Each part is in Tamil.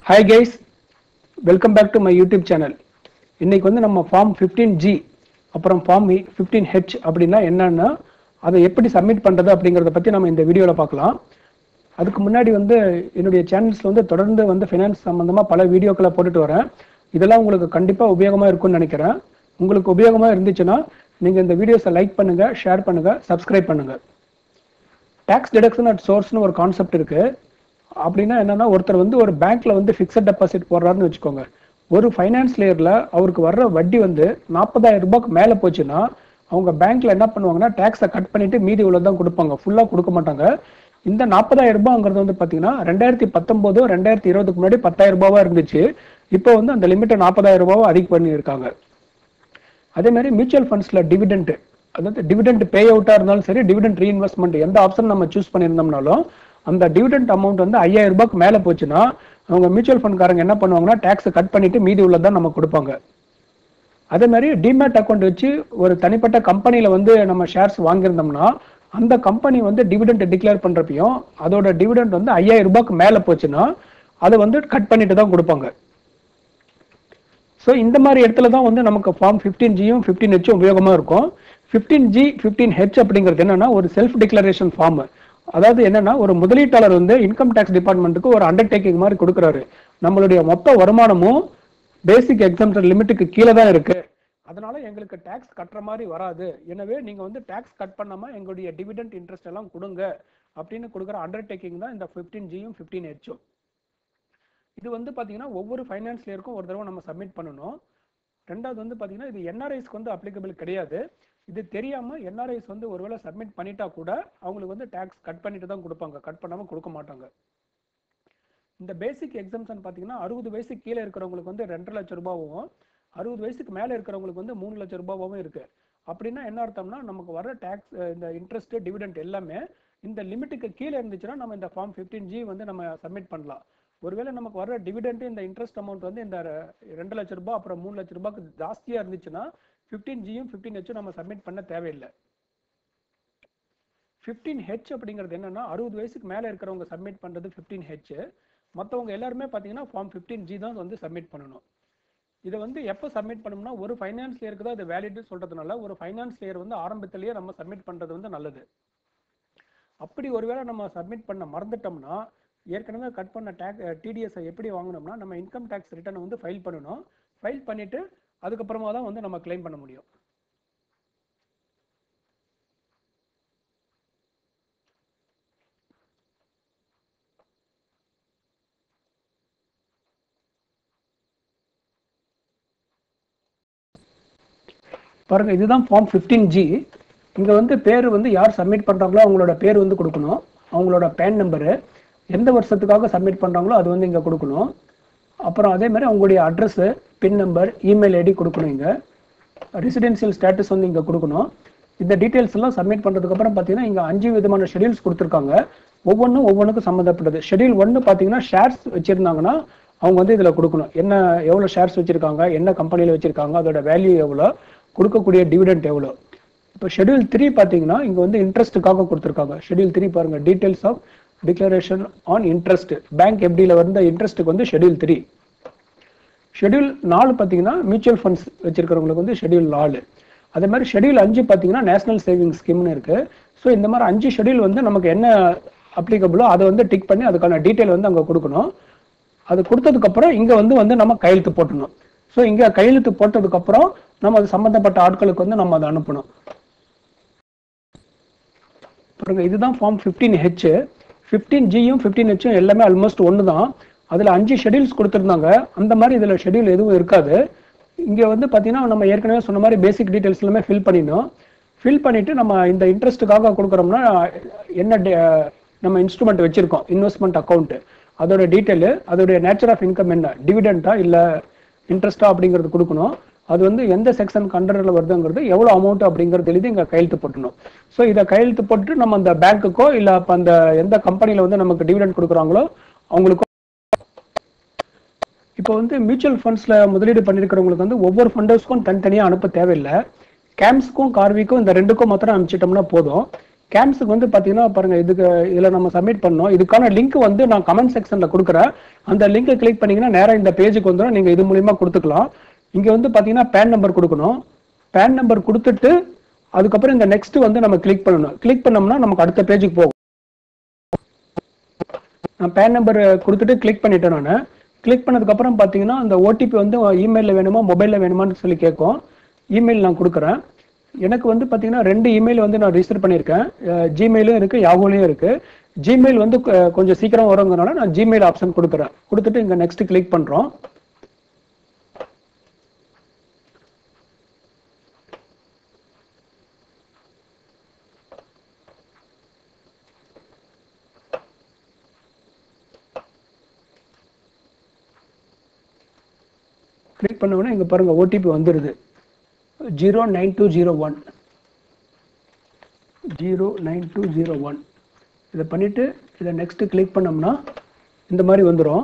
hi guys welcome back to my YouTube channel இன்னைக்கு வந்து நம்ம ஃபார்ம் ஃபிஃப்டீன் ஜி அப்புறம் ஃபார்ம் ஃபிஃப்டீன் ஹெச் அப்படின்னா என்னன்னா அதை எப்படி சப்மிட் பண்ணுறது அப்படிங்கிறத பற்றி நம்ம இந்த வீடியோவில் பார்க்கலாம் அதுக்கு முன்னாடி வந்து என்னுடைய சேனல்ஸில் வந்து தொடர்ந்து வந்து ஃபினான்ஸ் சம்மந்தமாக பல வீடியோக்களை போட்டுட்டு வரேன் இதெல்லாம் உங்களுக்கு கண்டிப்பாக உபயோகமாக இருக்கும்னு நினைக்கிறேன் உங்களுக்கு உபயோகமாக இருந்துச்சுன்னா நீங்கள் இந்த வீடியோஸை லைக் பண்ணுங்கள் ஷேர் பண்ணுங்கள் சப்ஸ்கிரைப் பண்ணுங்கள் டேக்ஸ் டிடக்ஷன் அட் சோர்ஸ்னு ஒரு கான்செப்ட் இருக்கு அப்படின்னா என்னன்னா ஒருத்தர் வந்து ஒரு பேங்க்ல வந்து ஃபிக்ஸட் டெபாசிட் போடுறாருன்னு வச்சுக்கோங்க ஒரு ஃபைனான்ஸ் லேயர்ல அவருக்கு வர்ற வட்டி வந்து நாற்பதாயிரம் ரூபாய்க்கு மேல போச்சுன்னா அவங்க பேங்க்ல என்ன பண்ணுவாங்கன்னா டேக்ஸை கட் பண்ணிட்டு மீதி இவ்வளவு தான் கொடுப்பாங்க ஃபுல்லா கொடுக்க மாட்டாங்க இந்த நாற்பதாயிரம் ரூபாய்ங்கிறது வந்து பாத்தீங்கன்னா ரெண்டாயிரத்தி பத்தொன்பது ரெண்டாயிரத்தி இருபதுக்கு முன்னாடி பத்தாயிரம் ரூபாவா இருந்துச்சு இப்போ வந்து அந்த லிமிட்டை நாற்பதாயிரம் ரூபாவை அதிகம் பண்ணியிருக்காங்க அதே மாதிரி மியூச்சுவல் ஃபண்ட்ஸ்ல டிவிடெண்ட் அதாவது டிவிடெண்ட் பே அவுட்டா இருந்தாலும் சரி டிவிடெண்ட் ரீஇன்வெஸ்ட்மெண்ட் எந்த ஆப்ஷன் நம்ம சூஸ் பண்ணியிருந்தோம்னாலும் அந்த டிவிடெண்ட் அமௌண்ட் வந்து ஐயாயிரம் ரூபாய்க்கு மேல போச்சுன்னா அவங்க மியூச்சுவல் ஃபண்ட்காரங்க என்ன பண்ணுவாங்கன்னா டேக்ஸ் கட் பண்ணிட்டு மீதி உள்ளதான் நம்ம கொடுப்பாங்க அதே மாதிரி டிமேட் அக்கௌண்ட் வச்சு ஒரு தனிப்பட்ட கம்பெனில வந்து நம்ம ஷேர்ஸ் வாங்கியிருந்தோம்னா அந்த கம்பெனி வந்து டிவிடெண்ட் டிக்ளேர் பண்றப்பையும் அதோட டிவிடெண்ட் வந்து ஐயாயிரம் ரூபாய்க்கு மேல போச்சுன்னா அதை வந்து கட் பண்ணிட்டு தான் கொடுப்பாங்க ஸோ இந்த மாதிரி இடத்துல தான் வந்து நமக்கு ஃபார்ம் ஃபிஃப்டீன் ஜியும் ஃபிஃப்டீன் ஹெச்சும் உபயோகமாக இருக்கும் ஃபிஃப்டீன் ஜி ஃபிஃப்டீன் ஹெச் அப்படிங்கிறது என்னன்னா ஒரு செல்ஃப் டிக்ளரேஷன் ஃபார்ம் அதாவது என்னன்னா ஒரு முதலீட்டாளர் வந்து இன்கம் டேக்ஸ் டிபார்ட்மெண்ட்டுக்கு ஒரு அண்டர்டேக்கிங் மாதிரி கொடுக்குறாரு நம்மளுடைய மொத்த வருமானமும் பேசிக் எக்ஸாம்ஷன் லிமிட்டுக்கு கீழே தான் இருக்கு அதனால எங்களுக்கு டேக்ஸ் கட்டுற மாதிரி வராது எனவே நீங்க வந்து டேக்ஸ் கட் பண்ணாம எங்களுடைய டிவிடெண்ட் இன்ட்ரெஸ்ட் எல்லாம் கொடுங்க அப்படின்னு கொடுக்குற அண்டர்டேக்கிங் தான் இந்த ஃபிஃப்டீன் ஜியும் ஃபிஃப்டீன் ஹெச்சும் இது வந்து பாத்தீங்கன்னா ஒவ்வொரு ஃபைனான்ஸ் லேயருக்கும் ஒரு தடவை நம்ம சப்மிட் பண்ணணும் ரெண்டாவது வந்து பாத்தீங்கன்னா இது என்ஆர்ஐஸ்க்கு வந்து அப்ளிகபிள் கிடையாது இது தெரியாம என்ஆர்ஐஸ் வந்து ஒருவேளை சப்மிட் பண்ணிட்டா கூட அவங்களுக்கு வந்து டேக்ஸ் கட் பண்ணிட்டு தான் கொடுப்பாங்க கட் பண்ணாம கொடுக்க மாட்டாங்க இந்த பேசிக் எக்ஸாம்ஷன் பாத்தீங்கன்னா அறுபது வயசுக்கு கீழே இருக்கிறவங்களுக்கு வந்து ரெண்டரை லட்சம் ரூபாவும் அறுபது வயசுக்கு மேல இருக்கிறவங்களுக்கு வந்து மூணு லட்சம் ரூபாவும் இருக்கு அப்படின்னா என்ன அர்த்தம்னா நமக்கு வர டேக்ஸ் இந்த இன்ட்ரெஸ்ட் டிவிடெண்ட் எல்லாமே இந்த லிமிட்டுக்கு கீழே இருந்துச்சுன்னா நம்ம இந்த ஃபார்ம் ஃபிஃப்டீன் ஜி வந்து நம்ம சப்மிட் பண்ணலாம் ஒருவேளை நமக்கு வர டிவிடெண்ட் இந்த இன்ட்ரெஸ்ட் அமௌண்ட் வந்து இந்த ரெண்டு லட்ச ரூபாய் அப்புறம் மூணு லட்ச ரூபாய்க்கு ஜாஸ்தியா இருந்துச்சுன்னா ஃபிஃப்டீன் ஜியும் ஃபிஃப்டீன் ஹெச்சும் நம்ம சப்மிட் பண்ண தேவையில்லை ஃபிஃப்டீன் ஹெச் அப்படிங்கிறது என்னன்னா அறுபது வயசுக்கு மேல இருக்கிறவங்க சப்மிட் பண்றது ஃபிஃப்டீன் ஹெச் மற்றவங்க எல்லாருமே பார்த்தீங்கன்னா ஃபார்ம் ஃபிஃப்டீன் ஜி தான் வந்து சப்மிட் பண்ணணும் இதை வந்து எப்போ சப்மிட் பண்ணணும்னா ஒரு ஃபைனான்ஸ் லேயருக்கு தான் இது வேலிட்னு சொல்றதுனால ஒரு ஃபைனான்ஸ் லேயர் வந்து ஆரம்பத்திலேயே நம்ம சப்மிட் பண்றது வந்து நல்லது அப்படி ஒருவேளை நம்ம சப்மிட் பண்ண மறந்துட்டோம்னா ஏற்கனவே கட் பண்ண டேக் டிடிஎஸ் எப்படி வாங்கணும்னா நம்ம இன்கம் டேக்ஸ் ரிட்டர்னை வந்து ஃபைல் பண்ணணும் ஃபைல் பண்ணிட்டு அதுக்கப்புறமா தான் வந்து நம்ம கிளைம் பண்ண முடியும் பாருங்க இதுதான் ஃபார்ம் ஃபிஃப்டீன் ஜி இங்க வந்து பேர் வந்து யார் சப்மிட் பண்றாங்களோ அவங்களோட பேர் வந்து கொடுக்கணும் அவங்களோட பேன் நம்பரு எந்த வருஷத்துக்காக சப்மிட் பண்றாங்களோ அது வந்து இங்க கொடுக்கணும் அப்புறம் அதே மாதிரி அவங்களுடைய address pin number email ID கொடுக்கணும் இங்க ரெசிடென்சியல் ஸ்டேட்டஸ் வந்து இங்க கொடுக்கணும் இந்த டீடைல்ஸ் எல்லாம் சப்மிட் பண்றதுக்கு அப்புறம் பாத்தீங்கன்னா இங்க அஞ்சு விதமான ஷெடியூல்ஸ் கொடுத்துருக்காங்க ஒவ்வொன்றும் ஒவ்வொன்றுக்கும் சம்மந்தப்பட்டது ஷெடியூல் ஒன்று பாத்தீங்கன்னா ஷேர்ஸ் வச்சிருந்தாங்கன்னா அவங்க வந்து இதுல கொடுக்கணும் என்ன எவ்வளவு ஷேர்ஸ் வச்சிருக்காங்க என்ன கம்பெனில வச்சிருக்காங்க அதோட வேல்யூ எவ்வளோ கொடுக்கக்கூடிய டிவிடெண்ட் எவ்வளோ இப்போ ஷெடியூல் த்ரீ பார்த்தீங்கன்னா இங்கே வந்து இன்ட்ரெஸ்ட்டுக்காக கொடுத்துருக்காங்க ஷெடியூல் த்ரீ பாருங்க details of declaration on interest bank எஃப்டியில் வந்த இன்ட்ரெஸ்ட்டுக்கு வந்து ஷெடியூல் த்ரீ ஷெடியூல் நாலு பார்த்தீங்கன்னா மியூச்சுவல் ஃபண்ட்ஸ் வச்சிருக்கிறவங்களுக்கு வந்து ஷெடியூல் நாலு அதே மாதிரி ஷெடியூல் அஞ்சு பார்த்தீங்கன்னா நேஷனல் சேவிங் ஸ்கீம்னு இருக்கு ஸோ இந்த மாதிரி அஞ்சு ஷெடியூல் வந்து நமக்கு என்ன அப்ளிகபிளோ அதை வந்து டிக் பண்ணி அதுக்கான டீட்டெயில் வந்து அங்கே கொடுக்கணும் அது கொடுத்ததுக்கு அப்புறம் இங்க வந்து வந்து நம்ம கையெழுத்து போட்டணும் ஸோ இங்க கையெழுத்து போட்டதுக்கு அப்புறம் நம்ம அது சம்பந்தப்பட்ட ஆட்களுக்கு வந்து நம்ம அதை அனுப்பணும் பாருங்க இதுதான் ஃபார்ம் ஃபிஃப்டீன் ஹெச் ஃபிஃப்டீன் ஜியும் ஃபிஃப்டீன் ஹெச்சும் எல்லாமே ஆல்மோஸ்ட் ஒன்று தான் அதில் அஞ்சு ஷெடியூல்ஸ் கொடுத்துருந்தாங்க அந்த மாதிரி இதில் ஷெடியூல் எதுவும் இருக்காது இங்கே வந்து பார்த்தீங்கன்னா நம்ம ஏற்கனவே சொன்ன மாதிரி பேசிக் டீட்டெயில்ஸ் எல்லாமே ஃபில் பண்ணிடணும் ஃபில் பண்ணிட்டு நம்ம இந்த இன்ட்ரெஸ்ட்டுக்காக கொடுக்குறோம்னா என்ன நம்ம இன்ஸ்ட்ருமெண்ட் வச்சிருக்கோம் இன்வெஸ்ட்மெண்ட் அக்கௌண்ட் அதோட டீட்டெயிலு அதோடைய நேச்சர் ஆஃப் இன்கம் என்ன டிவிடெண்டா இல்லை இன்ட்ரெஸ்டா அப்படிங்கிறது கொடுக்கணும் அது வந்து எந்த செக்ஷன் கண்டரில் வருதுங்கிறது எவ்வளோ அமௌண்ட் அப்படிங்கிறது எழுதி இங்கே கையெழுத்து போட்டணும் ஸோ இதை கையெழுத்து போட்டு நம்ம அந்த பேங்க்குக்கோ இல்லை அப்போ அந்த எந்த கம்பெனியில் வந்து நமக்கு டிவிடெண்ட் கொடுக்குறாங்களோ அவங்களுக்கோ இப்போ வந்து மியூச்சுவல் ஃபண்ட்ஸில் முதலீடு பண்ணியிருக்கிறவங்களுக்கு வந்து ஒவ்வொரு ஃபண்டர்ஸ்க்கும் தனித்தனியாக அனுப்ப தேவையில்லை கேம்ஸ்க்கும் கார்விக்கும் இந்த ரெண்டுக்கும் மாத்திரம் அனுப்பிச்சிட்டோம்னா போதும் கேம்ஸுக்கு வந்து பாத்தீங்கன்னா பாருங்க இதுக்கு இதுல நம்ம சப்மிட் பண்ணோம் இதுக்கான லிங்க் வந்து நான் கமெண்ட் செக்ஷன்ல கொடுக்குறேன் அந்த லிங்கை கிளிக் பண்ணீங்கன்னா நேரா இந்த பேஜுக்கு வந்துடும் நீங்க இது மூலியமா கொடுத்துக்கலாம் இங்க வந்து பாத்தீங்கன்னா பேன் நம்பர் கொடுக்கணும் பேன் நம்பர் கொடுத்துட்டு அதுக்கப்புறம் இந்த நெக்ஸ்ட் வந்து நம்ம கிளிக் பண்ணணும் கிளிக் பண்ணோம்னா நமக்கு அடுத்த பேஜுக்கு போகும் நான் பேன் நம்பர் கொடுத்துட்டு கிளிக் பண்ணிட்டேன் நான் கிளிக் பண்ணதுக்கப்புறம் பார்த்தீங்கன்னா அந்த ஓடிபி வந்து இமெயிலில் வேணுமா மொபைலில் வேணுமான்னு சொல்லி கேட்கும் இமெயில் நான் கொடுக்குறேன் எனக்கு வந்து பார்த்தீங்கன்னா ரெண்டு இமெயில் வந்து நான் ரிஜிஸ்டர் பண்ணியிருக்கேன் ஜிமெயிலும் இருக்குது யாகோலையும் இருக்குது ஜிமெயில் வந்து கொ- கொஞ்சம் சீக்கிரம் வருங்கிறனால நான் ஜிமெயில் ஆப்ஷன் கொடுக்குறேன் கொடுத்துட்டு இங்கே நெக்ஸ்ட் கிளிக் பண்ணுறோம் கிளிக் பண்ண உடனே இங்கே பாருங்க ஓடிபி வந்துடுது zero nine two zero one zero nine two zero one இதை பண்ணிட்டு இதை நெக்ஸ்ட் கிளிக் பண்ணோம்னா இந்த மாதிரி வந்துடும்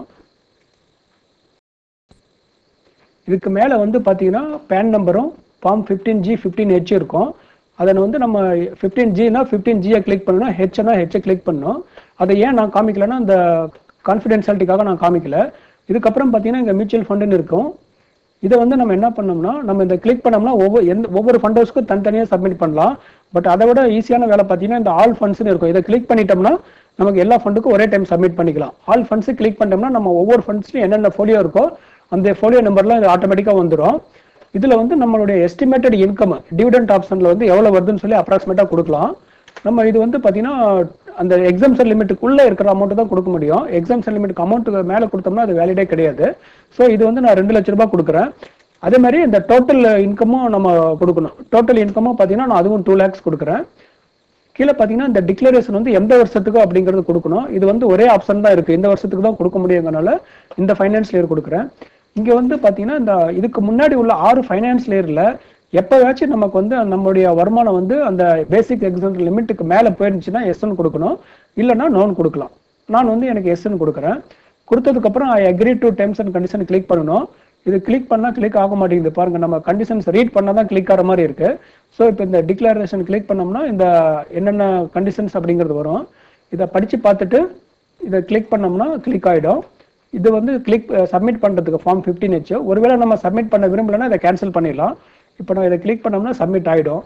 இதுக்கு மேலே வந்து பார்த்தீங்கன்னா பேன் நம்பரும் form fifteen G fifteen H இருக்கும் அதை வந்து நம்ம ஃபிஃப்டீன் ஜினா ஃபிஃப்டீன் ஜியை கிளிக் பண்ணணும் ஹெச்னா ஹெச்சை கிளிக் பண்ணணும் அதை ஏன் நான் காமிக்கலன்னா இந்த கான்ஃபிடென்ஷியாலிட்டிக்காக நான் காமிக்கல இதுக்கப்புறம் பார்த்தீங்கன்னா இங்கே மியூச்சுவல் ஃபண்டுன்னு இருக்கும் இதை வந்து நம்ம என்ன பண்ணோம்னா நம்ம இந்த கிளிக் பண்ணோம்னா ஒவ்வொரு எந்த ஒவ்வொரு ஃபண்ட் ஹவுஸ்க்கும் தனித்தனியாக சப்மிட் பண்ணலாம் பட் அதை விட ஈஸியான வேலை பார்த்தீங்கன்னா இந்த ஆல் ஃபண்ட்ஸ்னு இருக்கும் இதை கிளிக் பண்ணிட்டோம்னா நமக்கு எல்லா ஃபண்டுக்கும் ஒரே டைம் சப்மிட் பண்ணிக்கலாம் ஆல் ஃபண்ட்ஸ் கிளிக் பண்ணிட்டோம்னா நம்ம ஒவ்வொரு ஃபண்ட்ஸ்லையும் என்னென்ன ஃபோலியோ இருக்கோ அந்த ஃபோலியோ நம்பர்லாம் இது ஆட்டோமேட்டிக்காக வந்துடும் இதுல வந்து நம்மளுடைய எஸ்டிமேட்டட் இன்கம் டிவிடெண்ட் ஆப்ஷன்ல வந்து எவ்வளவு வருதுன்னு சொல்லி அப்ராக்சிமேட்டா கொடுக்கலாம் நம்ம இது வந்து பாத்தீங்கன்னா அந்த எக்ஸாம்ஷன் லிமிட்டுக்குள்ள இருக்கிற அமௌண்ட் தான் கொடுக்க முடியும் எக்ஸாம்ஷன் லிமிட் அமௌண்ட் மேல கொடுத்தோம்னா அது வேலிடே கிடையாது ஸோ இது வந்து நான் ரெண்டு லட்ச ரூபாய் கொடுக்குறேன் அதே மாதிரி இந்த டோட்டல் இன்கமும் நம்ம கொடுக்கணும் டோட்டல் இன்கமும் பாத்தீங்கன்னா நான் அதுவும் டூ லேக்ஸ் கொடுக்குறேன் கீழே பார்த்தீங்கன்னா இந்த டிக்ளரேஷன் வந்து எந்த வருஷத்துக்கு அப்படிங்கிறது கொடுக்கணும் இது வந்து ஒரே ஆப்ஷன் தான் இருக்கு இந்த வருஷத்துக்கு தான் கொடுக்க முடியுங்கனால இந்த ஃபைனான்ஸ் லேயர் கொடுக்குறேன் இங்க வந்து பாத்தீங்கன்னா இந்த இதுக்கு முன்னாடி உள்ள ஆறு ஃபைனான்ஸ் லேயர்ல எப்பவாச்சும் நமக்கு வந்து நம்மளுடைய வருமானம் வந்து அந்த பேசிக் எக்ஸாம் லிமிட்டுக்கு மேல போயிருந்துச்சுன்னா எஸ்ன்னு கொடுக்கணும் இல்லைன்னா நோன் கொடுக்கலாம் நான் வந்து எனக்கு எஸ்ன்னு கொடுக்குறேன் கொடுத்ததுக்கு அப்புறம் I agree to terms and condition click பண்ணணும் இது கிளிக் பண்ணா கிளிக் ஆக மாட்டேங்குது பாருங்க நம்ம கண்டிஷன்ஸ் ரீட் பண்ணா தான் கிளிக் ஆகிற மாதிரி இருக்கு ஸோ இப்போ இந்த டிக்ளரேஷன் கிளிக் பண்ணோம்னா இந்த என்னென்ன கண்டிஷன்ஸ் அப்படிங்கிறது வரும் இதை படிச்சு பார்த்துட்டு இதை கிளிக் பண்ணோம்னா கிளிக் ஆயிடும் இது வந்து கிளிக் சப்மிட் பண்றதுக்கு ஃபார்ம் 15 ஹெச் ஒருவேளை நம்ம சப்மிட் பண்ண விரும்பலைன்னா இதை கேன்சல் பண்ணிடலாம் இப்போ நான் இதை கிளிக் பண்ணோம்னா சப்மிட் ஆயிடும்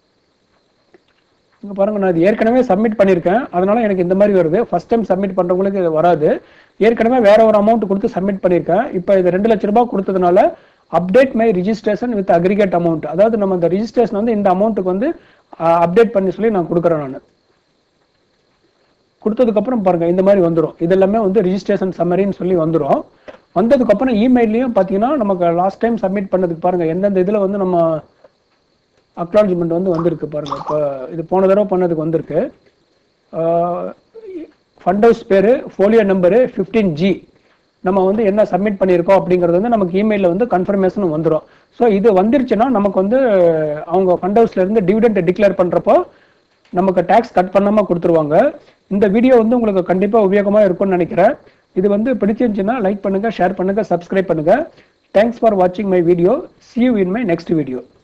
இங்க பாருங்க நான் இது ஏற்கனவே சப்மிட் பண்ணியிருக்கேன் அதனால எனக்கு இந்த மாதிரி வருது ஃபர்ஸ்ட் டைம் சப்மிட் பண்றவங்களுக்கு இது வராது ஏற்கனவே வேற ஒரு அமௌண்ட் கொடுத்து சப்மிட் பண்ணியிருக்கேன் இப்போ இது ரெண்டு லட்ச ரூபாய் கொடுத்ததுனால update my registration with aggregate amount அதாவது நம்ம இந்த ரிஜிஸ்ட்ரேஷன் வந்து இந்த அமௌண்ட்டுக்கு வந்து அப்டேட் பண்ணி சொல்லி நான் கொடுக்குறேன் நான் கொடுத்ததுக்கு அப்புறம் பாருங்க இந்த மாதிரி வந்துடும் இது எல்லாமே வந்து ரிஜிஸ்ட்ரேஷன் சம்மரின்னு சொல்லி வந்துடும் வந்ததுக்கு அப்புறம் இமெயிலையும் பார்த்தீங்கன்னா நமக்கு லாஸ்ட் டைம் சப்மிட் பண்ணதுக்கு பாருங்க எந்தெந்த இதில் வந்து நம்ம அக்னாலஜ்மெண்ட் வந்து வந்திருக்கு பாருங்க இப்போ இது போன தடவை பண்ணதுக்கு வந்திருக்கு ஃபண்ட் ஹவுஸ் பேரு ஃபோலியோ நம்பரு ஃபிஃப்டீன் ஜி நம்ம வந்து என்ன சப்மிட் பண்ணியிருக்கோம் அப்படிங்கிறது வந்து நமக்கு இமெயிலில் வந்து கன்ஃபர்மேஷன் வந்துடும் ஸோ இது வந்துருச்சுன்னா நமக்கு வந்து அவங்க ஃபண்ட் ஹவுஸ்ல இருந்து டிவிடெண்ட் டிக்ளேர் பண்றப்போ நமக்கு டேக்ஸ் கட் பண்ணாம கொடுத்துருவாங்க இந்த வீடியோ வந்து உங்களுக்கு கண்டிப்பா உபயோகமா இருக்கும்னு நினைக்கிறேன் இது வந்து பிடிச்சிருந்துச்சுன்னா லைக் பண்ணுங்க ஷேர் பண்ணுங்க சப்ஸ்கிரைப் பண்ணுங்க தேங்க்ஸ் ஃபார் வாட்சிங் my video see you in my next video